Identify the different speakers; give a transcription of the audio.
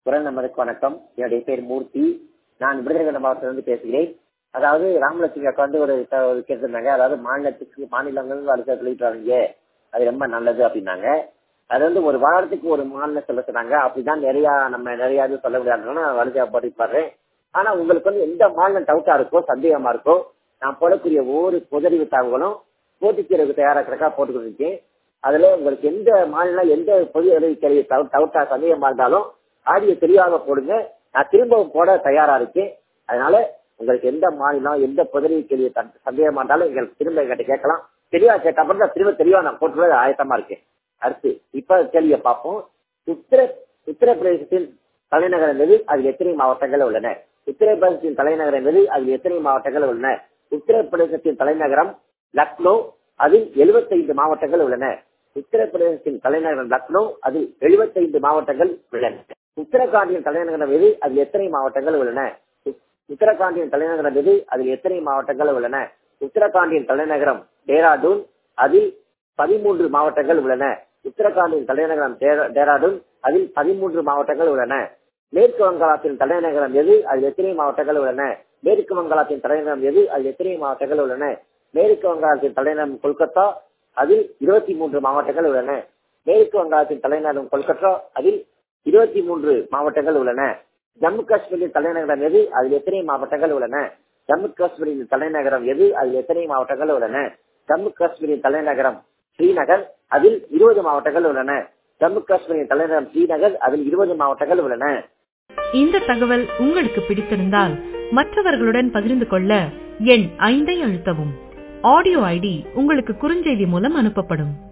Speaker 1: குரல் நம்பருக்கு வணக்கம் என்னுடைய பேர் மூர்த்தி நான் விருதுநகர் மாவட்டத்திலிருந்து பேசுகிறேன் அதாவது ராமலட்சுமி அக்கா வந்து ஒரு த- ஒரு கேட்டிருந்தாங்க அதாவது மாநிலத்துக்கு மாநிலங்கள் அடுத்த சொல்லிட்டு அது ரொம்ப நல்லது அப்படின்னாங்க அது வந்து ஒரு வாரத்துக்கு ஒரு மாநிலம் சொல்ல சொன்னாங்க அப்படிதான் நிறைய நம்ம நிறைய இது சொல்ல முடியாதுன்னு நான் வரிசையா போட்டு பாடுறேன் ஆனா உங்களுக்கு வந்து எந்த மாநிலம் டவுட்டா இருக்கோ சந்தேகமா இருக்கோ நான் போடக்கூடிய ஒவ்வொரு பொதறிவு தகவலும் போட்டிக்கிறதுக்கு தயாராக்கிறக்கா போட்டுக்கிட்டு இருக்கேன் அதுல உங்களுக்கு எந்த மாநிலம் எந்த பொது அறிவு கேள்வி டவுட்டா சந்தேகமா இருந்தாலும் ஆடியோ தெளிவாக போடுங்க நான் திரும்பவும் போட தயாரா இருக்கேன் அதனால உங்களுக்கு எந்த மாநிலம் எந்த பொதறிவு கேள்வி த- சந்தேகமா இருந்தாலும் எங்களுக்கு திரும்ப எங்கிட்ட கேட்கலாம் தெளிவா கேட்ட அப்புறம் தான் திரும்ப தெளிவா நான் போட்டுள்ள ஆயத்தமா இருக்கேன் அடுத்து இப்ப கேள்வியை பார்ப்போம் உத்தர உத்தரப்பிரதேசத்தின் தலைநகர் என்பது அதில் எத்தனை மாவட்டங்கள் உள்ளன உத்தரப்பிரதேசத்தின் தலைநகர் என்பது அதில் எத்தனை மாவட்டங்கள் உள்ளன உத்தரப்பிரதேசத்தின் தலைநகரம் லக்னோ அதில் 75 மாவட்டங்கள் உள்ளன உத்தரப்பிரதேசத்தின் தலைநகரம் லக்னோ அதில் 75 மாவட்டங்கள் உள்ளன உத்தரகாண்டின் தலைநகரம் எது அதில் எத்தனை மாவட்டங்கள் உள்ளன உத்- உத்தரகாண்டின் தலைநகரம் எது அதில் எத்தனை மாவட்டங்கள் உள்ளன உத்தரகாண்டின் தலைநகரம் டேராடூன் அதில் பதிமூன்று மாவட்டங்கள் உள்ளன உத்தரகாண்டின் தலைநகரம் டேரா- டேராடூன் அதில் பதிமூன்று மாவட்டங்கள் உள்ளன மேற்கு வங்காளத்தின் தலைநகரம் எது அதில் எத்தனை மாவட்டங்கள் உள்ளன மேற்கு வங்காளத்தின் தலைநகரம் எது அதில் எத்தனை மாவட்டங்கள் உள்ளன மேற்கு வங்காளத்தின் தலைநகரம் கொல்கத்தா அதில் இருபத்தி மூன்று மாவட்டங்கள் உள்ளன மேற்கு வங்காளத்தின் தலைநகரம் கொல்கத்தா அதில் இருபத்தி மூன்று மாவட்டங்கள் உள்ளன ஜம்மு காஷ்மீரின் தலைநகரம் எது அதில் எத்தனை மாவட்டங்கள் உள்ளன ஜம்மு காஷ்மீரின் தலைநகரம் எது அதில் எத்தனை மாவட்டங்கள் உள்ளன ஜம்மு காஷ்மீரின் தலைநகரம் ஸ்ரீநகர் அதில் இருபது மாவட்டங்கள் உள்ளன ஜம்மு காஷ்மீரின் தலைநகரம் ஸ்ரீநகர் அதில் இருபது மாவட்டங்கள் உள்ளன
Speaker 2: இந்த தகவல் உங்களுக்கு பிடித்திருந்தால் மற்றவர்களுடன் பகிர்ந்து கொள்ள எண் ஐந்தை அழுத்தவும் ஆடியோ ஐடி உங்களுக்கு குறுஞ்செய்தி மூலம் அனுப்பப்படும்